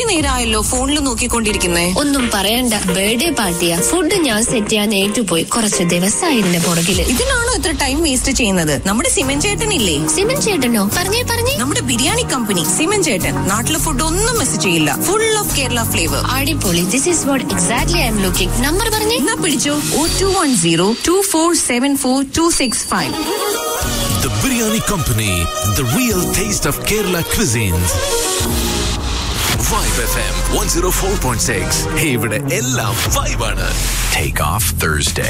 നേരമായല്ലോ ഫോണിൽ നോക്കിക്കൊണ്ടിരിക്കുന്നേ ഒന്നും പറയണ്ട ബർത്ത്ഡേ പാർട്ടിയാ ഫുഡ് ഞാൻ സെറ്റ് ചെയ്യാൻ ഏറ്റുപോയി കുറച്ച് ദിവസമായി ഇതിന്റെ പുറകില് ഇതിനാണോ ഇത്ര ടൈം വേസ്റ്റ് ചെയ്യുന്നത് നമ്മുടെ സിമൻ ചേട്ടനില്ലേ സിമൻ ചേട്ടനോ പറഞ്ഞേ പറഞ്ഞേ നമ്മുടെ ബിരിയാണി കമ്പനി സിമൻ ചേട്ടൻ നാട്ടിലെ ഫുഡ് ഒന്നും മിസ് ചെയ്യില്ല ഫുൾ ഓഫ് കേരള ഫ്ലേവർ അടിപൊളി this is what exactly I am looking number പറഞ്ഞേ എന്നാ പിടിച്ചോ oh two one zero two four seven four two six five The Biryani Company, the real taste of Kerala cuisines. Vibe FM 104.6. Hey, ഇവിടെ എല്ലാം vibe ആണ്. Take off Thursday.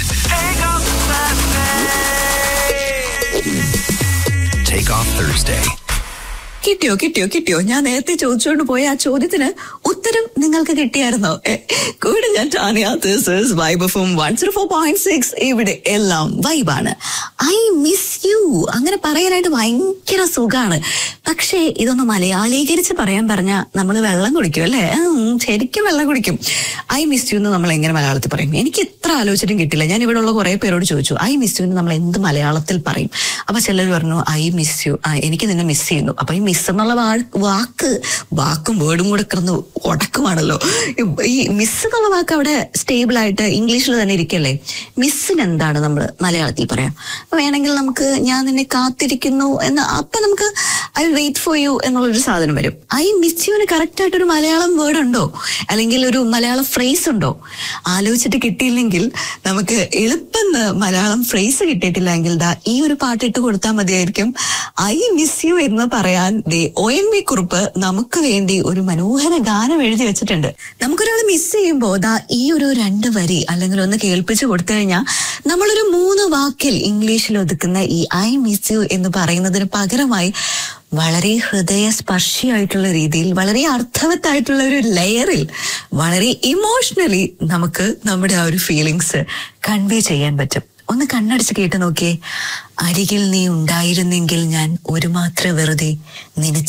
Take off Thursday. കിട്ടിയോ കിട്ടിയോ കിട്ടിയോ ഞാൻ നേരത്തെ ചോദിച്ചുകൊണ്ട് പോയ ആ ചോദ്യത്തിന് ഉത്തരം നിങ്ങൾക്ക് കിട്ടിയായിരുന്നോ എ, കൂടെ ഞാൻ ടാനിയ ദിസ് വൈബ് എഫും one zero four point six ഇവിടെ എല്ലാം വൈബാണ് ഐ മിസ് യു അങ്ങനെ പറയാനായിട്ട് ഭയങ്കര സുഖാണ് പക്ഷേ ഇതൊന്ന് മലയാളീകരിച്ച് പറയാൻ പറഞ്ഞാ നമ്മൾ വെള്ളം കുടിക്കും അല്ലേ ഉം, ശരിക്കും വെള്ളം കുടിക്കും ഐ മിസ് യു എന്ന് നമ്മൾ എങ്ങനെ മലയാളത്തിൽ പറയും എനിക്ക് ഇത്ര ആലോചിച്ചിട്ടും കിട്ടില്ല ഞാൻ ഇവിടെ ഉള്ള കുറെ പേരോട് ചോദിച്ചു ഐ മിസ് യു എന്ന് നമ്മൾ എന്ത് മലയാളത്തിൽ പറയും അപ്പൊ ചിലർ പറഞ്ഞു ഐ മിസ് യു ആ എനിക്ക് നിന്നെ മിസ് ചെയ്യുന്നു അപ്പൊ ഈ മിസ് എന്നുള്ള വാ- വാക്ക് വാക്കും വേർഡും കൂടെ കിടന്ന് ഉടക്കുമാണല്ലോ ഈ മിസ് എന്നുള്ള വാക്ക് അവിടെ സ്റ്റേബിൾ ആയിട്ട് ഇംഗ്ലീഷിൽ തന്നെ ഇരിക്കല്ലേ മിസ്സിന് എന്താണ് നമ്മൾ മലയാളത്തിൽ പറയാം അപ്പൊ വേണമെങ്കിൽ നമുക്ക് ഞാൻ നിന്നെ കാത്തിരിക്കുന്നു എന്ന് അപ്പൊ നമുക്ക് ഐ വെയിറ്റ് ഫോർ യു എന്നുള്ളൊരു സാധനം വരും ഐ മിസ് യുവിന് കറക്റ്റ് ആയിട്ട് ഒരു മലയാളം വേർഡ് ഉണ്ടോ അല്ലെങ്കിൽ ഒരു മലയാളം ഫ്രേസ് ഉണ്ടോ ആലോചിച്ചിട്ട് കിട്ടിയില്ലെങ്കിൽ നമുക്ക് എളുപ്പം മലയാളം ഫ്രേസ് കിട്ടിയിട്ടില്ലെങ്കിൽ ദാ ഈ ഒരു പാട്ട് ഇട്ട് കൊടുത്താൽ മതിയായിരിക്കും ഐ മിസ് യു എന്ന് പറയാൻ ദേ ഒ എം വി കുറിപ്പ് നമുക്ക് വേണ്ടി ഒരു മനോഹര ഗാനം എഴുതി വെച്ചിട്ടുണ്ട് നമുക്കൊരാൾ മിസ് ചെയ്യുമ്പോൾ ദാ ഈ ഒരു രണ്ട് വരി അല്ലെങ്കിൽ ഒന്ന് കേൾപ്പിച്ചു കൊടുത്തു കഴിഞ്ഞാൽ നമ്മളൊരു മൂന്ന് വാക്കിൽ ഇംഗ്ലീഷിൽ ഒതുക്കുന്ന ഈ ഐ മിസ് യു എന്ന് പറയുന്നതിന് പകരമായി വളരെ ഹൃദയസ്പർശിയായിട്ടുള്ള രീതിയിൽ വളരെ അർത്ഥവത്തായിട്ടുള്ള ഒരു ലെയറിൽ വളരെ ഇമോഷണലി നമുക്ക് നമ്മുടെ ആ ഒരു ഫീലിങ്സ് കൺവേ ചെയ്യാൻ പറ്റും ഒന്ന് കണ്ണടച്ച് കേട്ട് നോക്കിയേ അരികിൽ നീ ഉണ്ടായിരുന്നെങ്കിൽ ഞാൻ ഒരു മാത്ര വെറുതെ നിനച്ച്